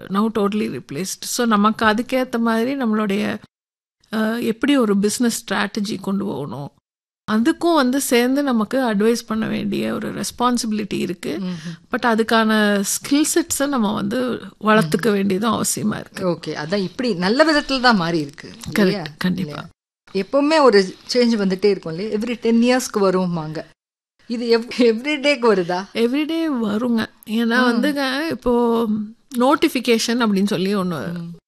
Now totally replaced so நமக்கு அதுக்கேற்ற மாதிரி நம்மளுடைய அஹ், எப்படி ஒரு பிஸ்னஸ் ஸ்ட்ராட்டஜி கொண்டு போகணும் அதுக்கும் வந்து சேர்ந்து நமக்கு அட்வைஸ் பண்ண வேண்டிய ஒரு ரெஸ்பான்சிபிலிட்டி இருக்கு பட் அதுக்கான ஸ்கில் செட்ஸை நம்ம வந்து வளர்த்துக்க வேண்டியதும் அவசியமா இருக்கு ஓகே அதான் இப்படி நல்ல விதத்துல தான் மாறி இருக்கு இல்லையா? கரெக்ட் கண்டிப்பா எப்பவுமே ஒரு சேஞ்ச் வந்துட்டே இருக்கும் இல்லையா எவ்ரி டென் இயர்ஸ்க்கு வருவாங்க இது எவ்ரி டேக்கு வருதா எவ்ரிடே வருங்க ஏன்னா வந்துங்க இப்போ நோட்டிஃபிகேஷன் அப்படின்னு சொல்லி ஒன்று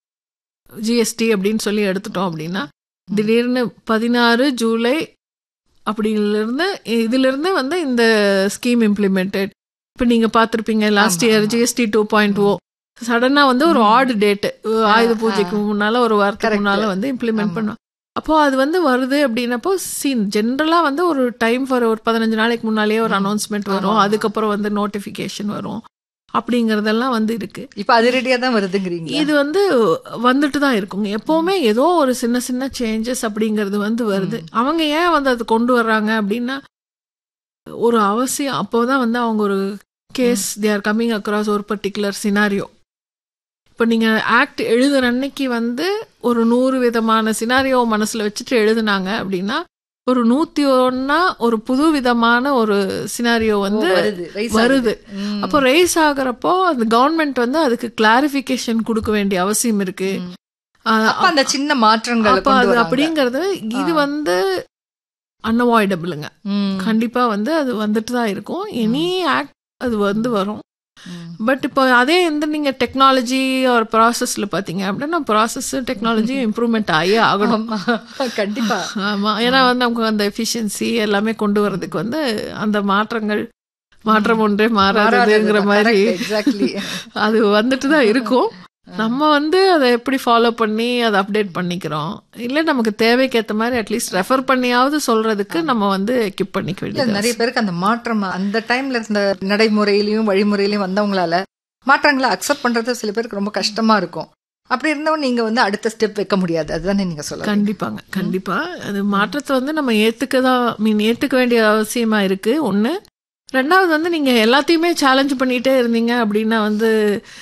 ஜிஎஸ்டி அப்படின்னு சொல்லி எடுத்துட்டோம் அப்படின்னா திடீர்னு பதினாறு ஜூலை அப்படிங்கிலிருந்து இதிலிருந்து வந்து இந்த ஸ்கீம் இம்ப்ளிமெண்டட் இப்போ நீங்கள் பார்த்துருப்பீங்க லாஸ்ட் ஆமா, இயர் ஆமா. ஜிஎஸ்டி டூ பாயிண்ட் ஓ சடனாக வந்து ஒரு ஆடு டேட்டு ஆயுத ஆ, பூஜைக்கு ஆ. முன்னால ஒரு வாரத்துக்கு Correct. முன்னால வந்து இம்ப்ளிமெண்ட் ஆமா. பண்ணுவோம் அப்போ அது வந்து வருது அப்படின்னப்போ சீன் ஜென்ரலாக வந்து ஒரு டைம் ஃபார் ஒரு பதினஞ்சு நாளைக்கு முன்னாலேயே ஒரு ம். அனௌன்ஸ்மெண்ட் ஆமா, வரும் ஆமா. அதுக்கப்புறம் வந்து நோட்டிஃபிகேஷன் வரும் அப்படிங்கறதெல்லாம் வந்து இருக்கு இப்ப அது ரெடியா தான் வருதுங்கிறீங்க இது வந்து வந்துட்டு தான் இருக்குங்க எப்பவுமே ஏதோ ஒரு சின்ன சின்ன சேஞ்சஸ் அப்படிங்கிறது வந்து வருது அவங்க ஏன் வந்து அது கொண்டு வர்றாங்க அப்படின்னா ஒரு அவசியம் அப்போதான் வந்து அவங்க ஒரு case they are coming across ஒரு பர்டிகுலர் சினாரியோ இப்போ நீங்கள் ஆக்ட் எழுதுற அன்னைக்கு வந்து ஒரு நூறு விதமான சினாரியோ மனசில் வச்சுட்டு எழுதுனாங்க அப்படின்னா ஒரு நூற்றி ஒன்னா ஒரு புது விதமான ஒரு சினாரியோ வந்து ஓ, வருது ரைஸ் வருது ஆகுது. ம். அப்போ ரைஸ் ஆகுறப்போ அந்த கவர்மெண்ட் வந்து அதுக்கு கிளாரிஃபிகேஷன் கொடுக்க வேண்டிய அவசியம் இருக்கு ம். அஹ் அப்ப அந்த சின்ன மாற்றங்களை அப்ப கொண்டு அது வராங்க. அப்படிங்கிறது இது ஆ. வந்து அன்அவாய்டபிளுங்க ம். கண்டிப்பா வந்து அது வந்துட்டு தான் இருக்கும் எனி ஆக்ட் அது வந்து வரும் ம். பட் இப்போ அதே எந்த நீங்க டெக்னாலஜி ஒரு ப்ராசஸ்ல பாத்தீங்க அப்படின்னா ப்ராசஸ் டெக்னாலஜி இம்ப்ரூவ்மெண்ட் ஆகியே ஆகணும் ஆமா. கண்டிப்பா ஆமா ஏன்னா வந்து நமக்கு அந்த எஃபிஷியன்சி எல்லாமே கொண்டு வர்றதுக்கு வந்து அந்த மாற்றங்கள் மாற்றம் ஒன்றே மாறாதுங்கிற மாதிரி எக்ஸாக்ட்லி அது வந்துட்டு தான் இருக்கும் நம்ம வந்து அதை எப்படி ஃபாலோ பண்ணி அதை அப்டேட் பண்ணிக்கிறோம் இல்லை நமக்கு தேவைக்கேற்ற மாதிரி அட்லீஸ்ட் ரெஃபர் பண்ணியாவது சொல்றதுக்கு நம்ம வந்து எக்யூப் பண்ணிக்க இல்ல வேண்டியது நிறைய பேருக்கு அந்த மாற்றம் அந்த டைம்ல இருந்த நடைமுறையிலயும் வழிமுறையிலயும் வந்தவங்களால மாற்றங்களை அக்செப்ட் பண்றது சில பேருக்கு ரொம்ப கஷ்டமா இருக்கும் அப்படி இருந்தவங்க நீங்க வந்து அடுத்த ஸ்டெப் வைக்க முடியாது அதுதானே நீங்க சொல்ல கண்டிப்பாங்க கண்டிப்பா அது மாற்றத்தை வந்து நம்ம ஏத்துக்க தான் மீன் ஏத்துக்க வேண்டிய அவசியமா இருக்கு ஒண்ணு ரெண்டாவது வந்து நீங்க எல்லாத்தையுமே சேலஞ்ச் பண்ணிட்டே இருந்தீங்க அப்படின்னா வந்து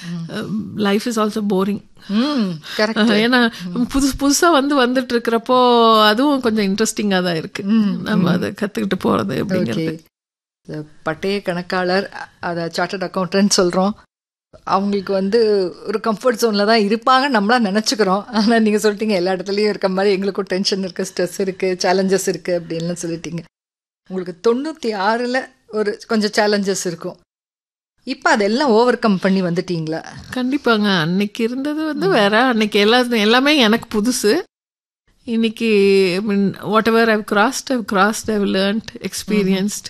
லைஃப் இஸ் ஆல்சோ போரிங் ம் கரெக்ட் ஏன்னா புதுசு புதுசா வந்து வந்துட்டு இருக்கிறப்போ அதுவும் கொஞ்சம் இன்ட்ரெஸ்டிங்கா தான் இருக்கு நம்ம அதை கத்துக்கிட்டு போறது ஓகே அப்படிங்கிறது பட்டய கணக்காளர் அதை சார்ட்டர்ட் அக்கௌண்டன்ட் சொல்றோம் அவங்களுக்கு வந்து ஒரு கம்ஃபர்ட் ஜோன்ல தான் இருப்பாங்க நம்மளா நினைச்சுக்கிறோம் ஆனா நீங்க சொல்லிட்டீங்க எல்லா இடத்துலயும் இருக்க மாதிரி எங்களுக்கும் டென்ஷன் இருக்கு ஸ்ட்ரெஸ் இருக்கு சேலஞ்சஸ் இருக்கு அப்படின்னு சொல்லிட்டீங்க உங்களுக்கு தொண்ணூத்தி ஆறுல ஒரு கொஞ்சம் சேலஞ்சஸ் இருக்கும் இப்போ அதெல்லாம் ஓவர் கம் பண்ணி வந்துட்டீங்களா கண்டிப்பாங்க அன்னைக்கு இருந்தது வந்து வேற அன்னைக்கு எல்லா எல்லாமே எனக்கு புதுசு இன்னைக்கு mean whatever I've crossed I've crossed I've learned experienced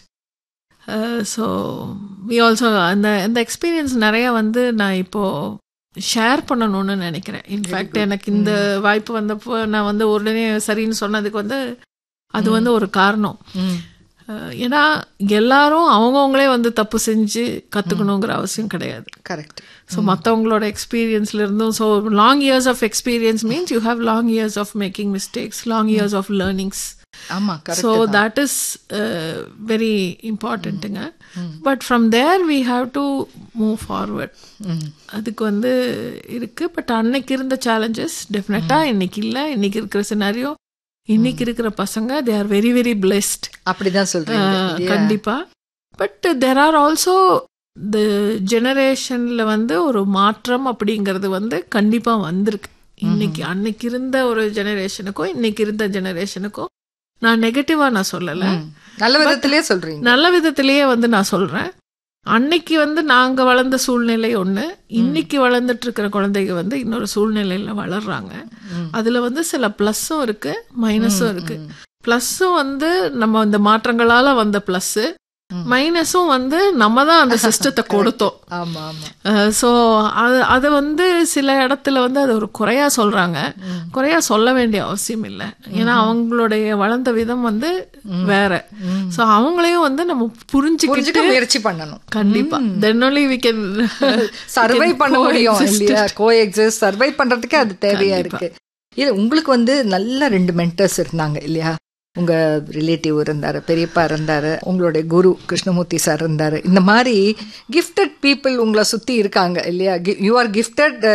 so we also அந்த அந்த எக்ஸ்பீரியன்ஸ் நிறைய வந்து நான் இப்போ ஷேர் பண்ணணும்னு நினைக்கிறேன் இன்ஃபேக்ட் எனக்கு இந்த வாய்ப்பு வந்தப்போ நான் வந்து உடனே சரின்னு சொன்னதுக்கு வந்து அது வந்து ஒரு காரணம் அஹ், ஏன்னா எல்லாரும் அவங்கவுங்களே வந்து தப்பு செஞ்சு கற்றுக்கணுங்கிற அவசியம் கிடையாது கரெக்ட் ஸோ மற்றவங்களோட எக்ஸ்பீரியன்ஸ்ல இருந்தும் so long years of experience means you have long years of making mistakes long years of learnings ஆமா so correct that is very இம்பார்ட்டண்ட்டுங்க but from there we have to move forward அதுக்கு வந்து இருக்கு but அன்னைக்கு இருந்த challenges டெஃபினட்டாக இன்னைக்கு இல்லை இன்னைக்கு இருக்கிற சினாரியோ இன்னைக்கு இருக்கிற பசங்க they are very very blessed அப்படிதான் சொல்றீங்க இல்லையா? கண்டிப்பா but there are also the ஜெனரேஷன்ல வந்து ஒரு மாற்றம் அப்படிங்கிறது வந்து கண்டிப்பா வந்திருக்கு இன்னைக்கு அன்னைக்கு இருந்த ஒரு ஜெனரேஷனுக்கும் இன்னைக்கு இருந்த ஜெனரேஷனுக்கும் நான் நெகட்டிவா நான் சொல்லல ம். நல்ல விதத்திலேயே சொல்றீங்க நல்ல விதத்திலேயே வந்து நான் சொல்றேன் அன்னைக்கு வந்து நாங்க வளர்ந்த சூழ்நிலை ஒண்ணு இன்னைக்கு வளர்ந்துட்டு இருக்கிற குழந்தைங்க வந்து இன்னொரு சூழ்நிலையில வளர்றாங்க ம். அதுல வந்து சில பிளஸ்ஸும் இருக்கு மைனஸும் இருக்கு பிளஸ்ஸும் வந்து நம்ம இந்த மாற்றங்களால வந்த பிளஸ் மைனஸும் வந்து நம்ம தான் அந்த சிஸ்டத்தை கொடுத்தோம் ஆமா ஆமா ஸோ அது அதை வந்து சில இடத்துல வந்து அது ஒரு குறையா சொல்றாங்க குறையா சொல்ல வேண்டிய அவசியம் இல்லை ஏன்னா அவங்களுடைய வளர்ந்த விதம் வந்து வேற ஸோ அவங்களையும் வந்து நம்ம புரிஞ்சுக்கிட்டு புரிஞ்சுக்க முயற்சி பண்ணணும் கண்டிப்பா தென் only we can survive can பண்ண முடியும் coexist. இல்லையா கோ எக்ஸிஸ்ட் சர்வை பண்றதுக்கு அது தேவையா இருக்கு இல்ல உங்களுக்கு வந்து நல்ல ரெண்டு மென்டர்ஸ் இருந்தாங்க இல்லையா உங்க ரிலேட்டிவ் இருந்தாரு பெரியப்பா இருந்தாரு உங்களுடைய குரு கிருஷ்ணமூர்த்தி சார் இருந்தாரு இந்த மாதிரி கிஃப்டட் பீப்புள் உங்களை சுத்தி இருக்காங்க இல்லையா யூ ஆர் கிஃப்டட்